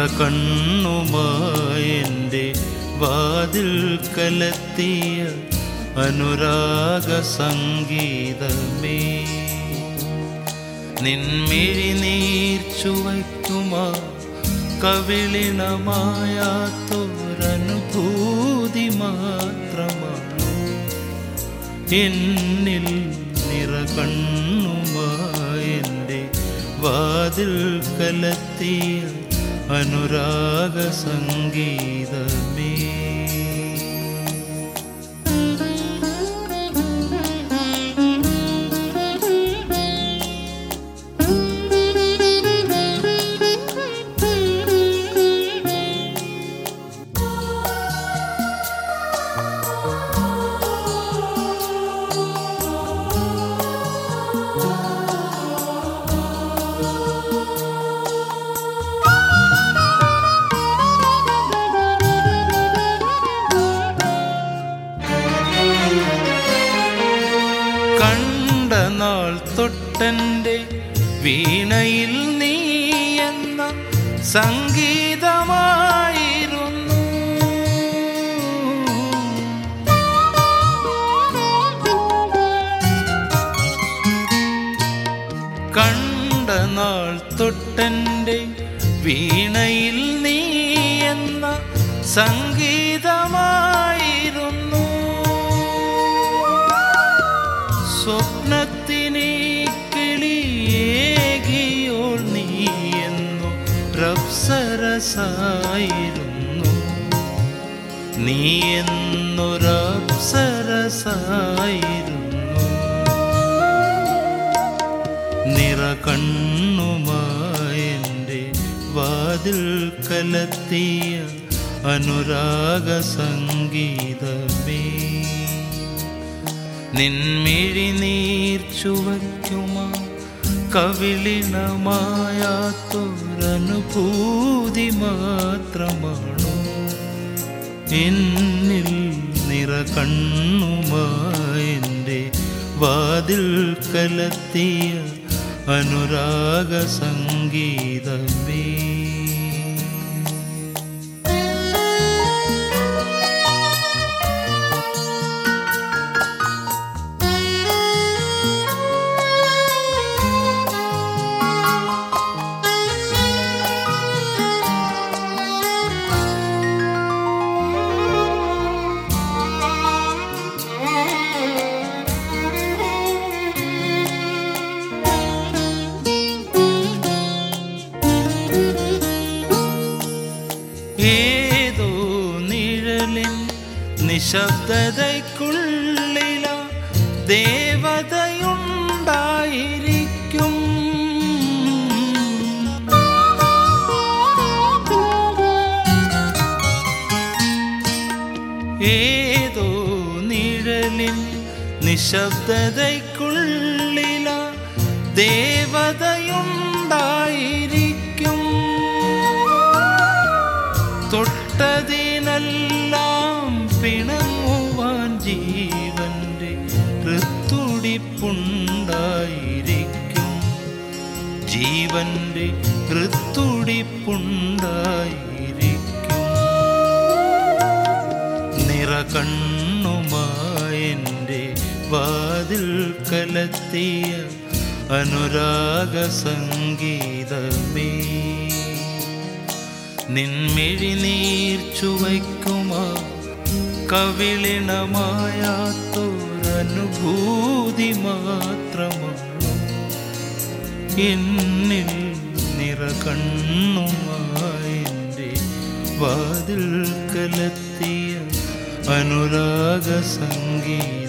നിറകണ്ണുമായെൻ്റെ വാതിൽ കലത്തിയ അനുരാഗ സംഗീതമേ നിൻമിഴി നീർച്ചുവയ്ക്കുമാ കവിളിണമായാത്തൊരനുഭൂതി മാത്രമാണ് എന്നിൽ നിറകണ്ണുമായെൻ്റെ വാതിൽ കലത്തിയ അനുരാഗ സംഗീതമേ കണ്ട നാൾ തൊട്ടൻ്റെ വീണയിൽ നീ എന്ന സംഗീതമായിരുന്നു കണ്ട നാൾ തൊട്ടൻ്റെ വീണയിൽ നീ എന്ന സംഗീതമായിരുന്നു സ്വപ്നത്തിനെ കിളിയേകിയോൾ നീ എന്നു റപ്സരസായിരുന്നു നീ എന്നൊരപ്സരസായിരുന്നു നിറകണ്ണുമായെൻ്റെ വാതിൽ കലത്തിയ അനുരാഗ സംഗീതമേ നിൻമിഴി നീർച്ചുവയ്ക്കുമാ കവിളിണമായാത്തൊരനുഭൂതി മാത്രമാണോ എന്നിൽ നിറകണ്ണുമായെൻ്റെ വാതിൽ കലത്തിയ അനുരാഗ സംഗീതമേ ഏതോ നിഴലിൻ നിശബ്ദതയ്ക്കുള്ളില ദേവതയുണ്ടായിരിക്കും ഏതോ നിഴലിൻ നിശബ്ദതയ്ക്കുള്ളില ദേവതയുണ്ടായിരിക്കും തൊട്ടതിനെല്ലാം പിണങ്ങുവാൻ ജീവന്റെ ഋത്തുടിപ്പുണ്ടായിരിക്കും ജീവന്റെ ഋത്തുടിപ്പുണ്ടായിരിക്കും നിറകണ്ണുമായെൻ്റെ വാതിൽ കലത്തിയ അനുരാഗ സംഗീതമേ നിൻമിഴി നീർച്ചുവയ്ക്കുമാ കവിളിണമായാത്തൊരനുഭൂതി മാത്രമാണ് എന്നിൽ നിറകണ്ണുമായെൻ്റെ വാതിൽ കലത്തിയ അനുരാഗ സംഗീത